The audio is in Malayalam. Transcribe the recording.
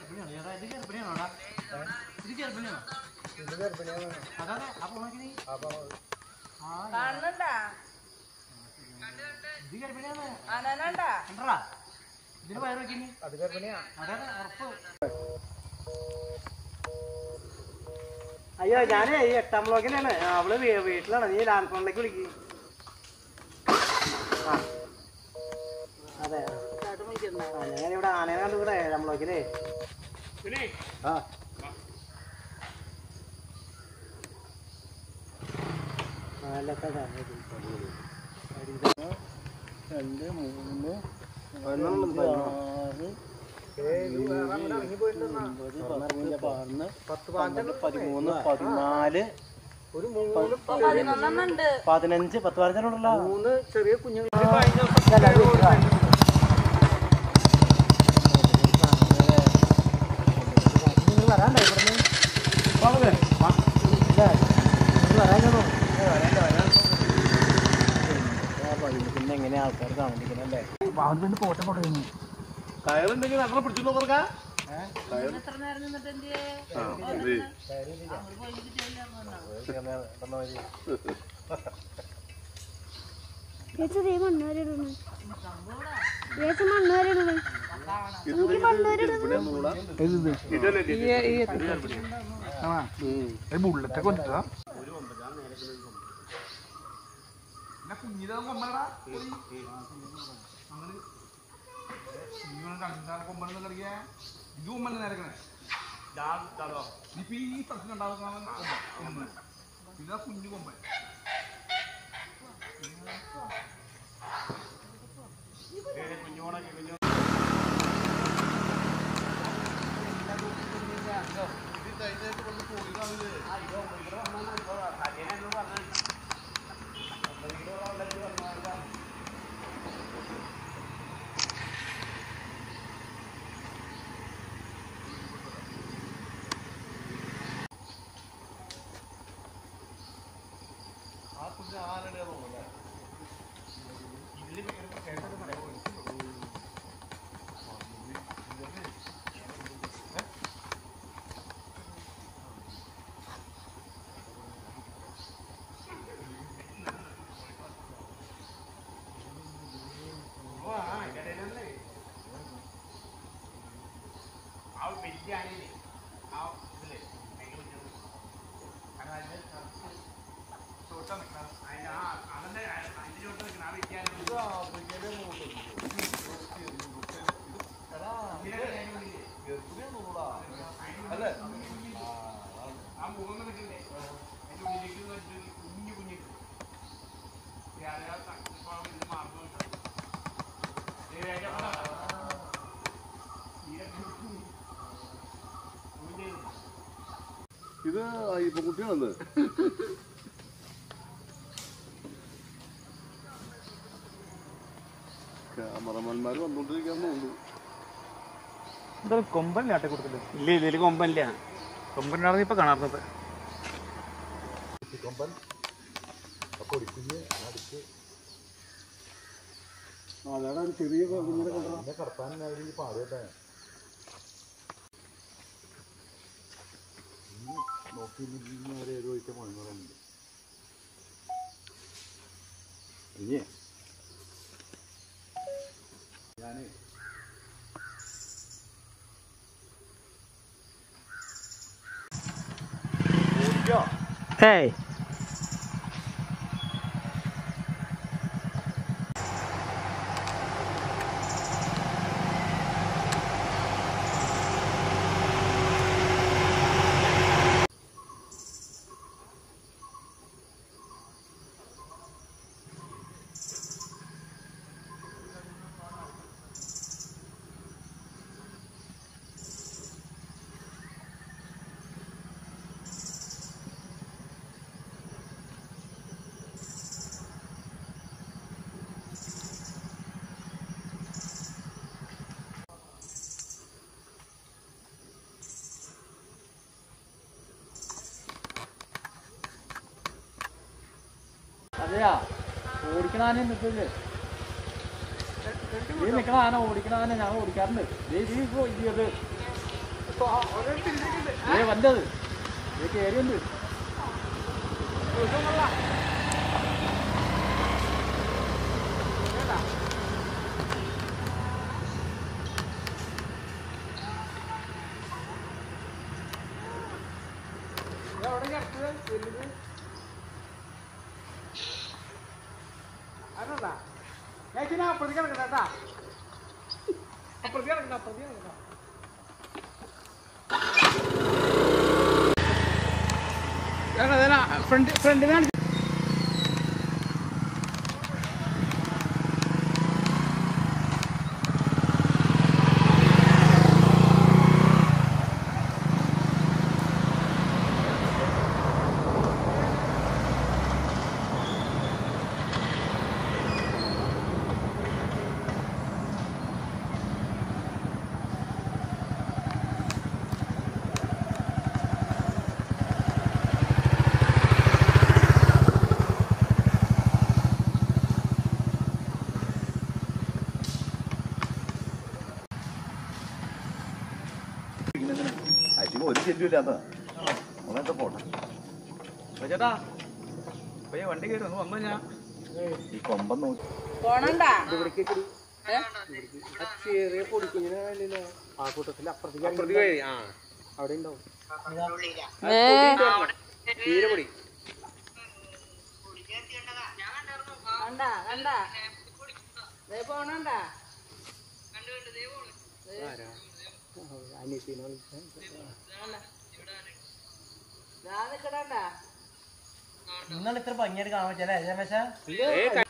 ഗർഭിണിയാണോ ചേട്ടാ ഇത് ഗർഭിണിയാണോടാ ഇത് ഗർഭിണിയാണോ ഇത് ഗർഭിണിയാണ് അതാണ് അപ്പൊ ഉണക്കിനി അപ്പൊ ആ കാണുന്നുണ്ടാ ഇത് ഗർഭിണിയാണ് അനനണ്ടാ കണ്ടടാ ഇതിന് വയറ് വെക്കിനി അത് ഗർഭിണിയാ അതെ അതെ ഉറപ്പ് അയ്യോ ഞാനേ ഈ എട്ടാം ബ്ലോക്കിലാണ് അവള് വീ- വീട്ടിലാണ് നീ ലാൻഡ് ഫോണിലേക്ക് വിളിക്ക് ആ അതെ ആ ഞാനിവിടെ ആനയെ കണ്ടു ഇവിടെ ഏഴാം ബ്ലോക്കിലേ ആ നാലൊക്കെ രണ്ട് മൂന്ന് ആറ് പത്ത് പതിനഞ്ച് പതിമൂന്ന് പതിനാല് ഒരു മൂന്ന് പതിനൊന്നെണ്ണുണ്ട് പതിനഞ്ച് പത്ത് പതിനഞ്ചുണ്ടല്ലോ മൂന്ന് ചെറിയ കുഞ്ഞുങ്ങൾ വരാണ്ടോ ഇവിടുന്ന് പിന്നെ എങ്ങനെയാ ആൾക്കാർ താമസിക്കുന്നല്ലേ കയറുണ്ടെങ്കിൽ അങ്ങനെ പിടിച്ചിട്ട് നോക്കാം എത്ര നേരം നിന്നിട്ട് എന്തിയേ ചേച്ചി ദേ മണ്ണ് വരെ ഇടുന്നു ചേച്ചി മണ്ണ് വരെ ഇടുന്നു എനിക്ക് മണ്ണ് വരെ ഇടുന്നു ബുള്ളറ്റ് കൊണ്ടാ ഇത് ഇപ്പൊ കുട്ടിയാണെന്ന് ക്യാമറമാന്മാര് വന്നോണ്ടിരിക്കാന്നുണ്ട് എന്താ കൊമ്പല്ലേ ആട്ടെ കൊടുത്തില്ല ഇല്ല ഇതില് കൊമ്പല്ല കൊമ്പനാണെന്ന് ഇപ്പൊ കാണാറുന്നത് അതാണ് ഒരു ചെറിയ കുഞ്ഞിനെ കൊണ്ടുവരാം ഏയ് അതെയാ ഓടിക്കണ ആന നിൽക്കില്ലേ ഈ നിൽക്കണ ആന ഓടിക്കണ ആന ഞാൻ ഓടിക്കാറുണ്ട് ദേ ഈ ഇപ്പോ ഇത് ഏ വന്നത് ഇത് കയറിയുണ്ട് ആരുണ്ടാ ചേച്ചിനെ അപ്പുറത്തേക്ക് കിടക്കണ്ട കേട്ടാ അപ്പുറത്തേക്ക് കിടക്കണ്ട അപ്പുറത്തേക്ക് കിടക്കണ്ട ഫ്രണ്ട് ഫ്രണ്ടിനാണ് ഒരു ശല്യമില്ലാത്ത അങ്ങനത്തെ പോട്ടെ ചേട്ടാ പയ്യ വണ്ടി കയറി ഒന്ന് വന്നു ഞാൻ ഈ കൊമ്പൻ നോക്കി പോണണ്ടാ ചെറിയ പൊടിക്കുഞ്ഞിനെ വേണ്ടിയില്ല ആ കൂട്ടത്തിൽ അപ്പുറത്തേക്ക് അപ്പുറത്തേക്ക് ആ അവിടെ ഉണ്ടാവും തീരെ പൊടി കണ്ടാ കണ്ടാ ദേ പോണണ്ടാ അനിയത്തിനെ വിളിച്ചാ ദാ നിക്കണണ്ടാ ഇന്നലെ ഇത്ര ഭംഗിയായിട്ട് കാണാൻ പറ്റല്ലേ രമേശ